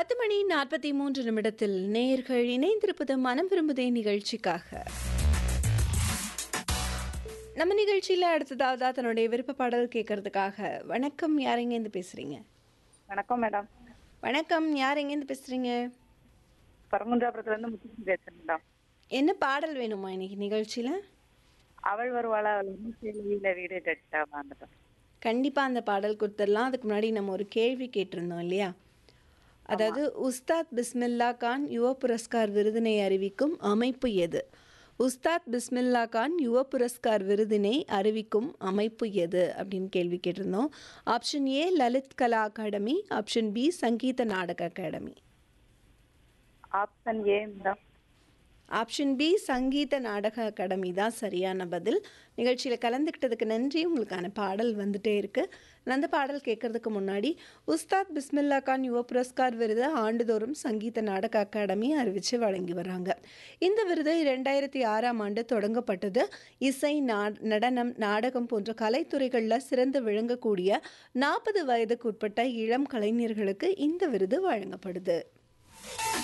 பத்து மணி நாற்பத்தி மூன்று நிமிடத்தில் நேர்கள் இணைந்திருப்பது மனம் விரும்புதே நிகழ்ச்சிக்காக நம்ம நிகழ்ச்சியில் அடுத்ததாவதா தன்னுடைய விருப்ப பாடல் கேட்கறதுக்காக வணக்கம் யார் எங்கேருந்து பேசுறீங்க வணக்கம் மேடம் வணக்கம் யார் எங்கேருந்து பேசுறீங்க பரங்குன்றாபுரத்துல இருந்து முத்துக்கு பேசுறேன் மேடம் என்ன பாடல் வேணுமா இன்னைக்கு நிகழ்ச்சியில் அவள் வருவாளா அவள் வந்து சேலையில வீடு கட்டா வந்துட்டோம் கண்டிப்பாக அந்த பாடல் கொடுத்துடலாம் அதுக்கு முன்னாடி நம்ம ஒரு கேள்வி கேட்டிருந்தோம் இல்லையா அதாவது உஸ்தாத் பிஸ்மில்லா கான் யுவ புரஸ்கார் விருதினை அறிவிக்கும் அமைப்பு எது உஸ்தாத் பிஸ்மில்லா கான் யுவ புரஸ்கார் விருதினை அறிவிக்கும் அமைப்பு எது அப்படின்னு கேள்வி கேட்டிருந்தோம் option A Lalit Kala academy option B Sangeet Natak academy option A madam option B Sangeet Natak academy தான் சரியான பதில் நிகழ்ச்சியில் கலந்துக்கிட்டதுக்கு நன்றி உங்களுக்கான பாடல் வந்துட்டே இருக்கு அந்த பாடல் கேட்கறதுக்கு முன்னாடி உஸ்தாத் பிஸ்மில்லா கான் யுவ புரஸ்கார் விருது ஆண்டுதோறும் சங்கீத நாடக அகாடமி அறிவித்து வழங்கி வராங்க இந்த விருது இரண்டாயிரத்தி ஆறாம் ஆண்டு தொடங்கப்பட்டது இசை நா நடனம் நாடகம் போன்ற கலைத்துறைகளில் சிறந்து விளங்கக்கூடிய நாற்பது வயதுக்கு உட்பட்ட இளம் கலைஞர்களுக்கு இந்த விருது வழங்கப்படுது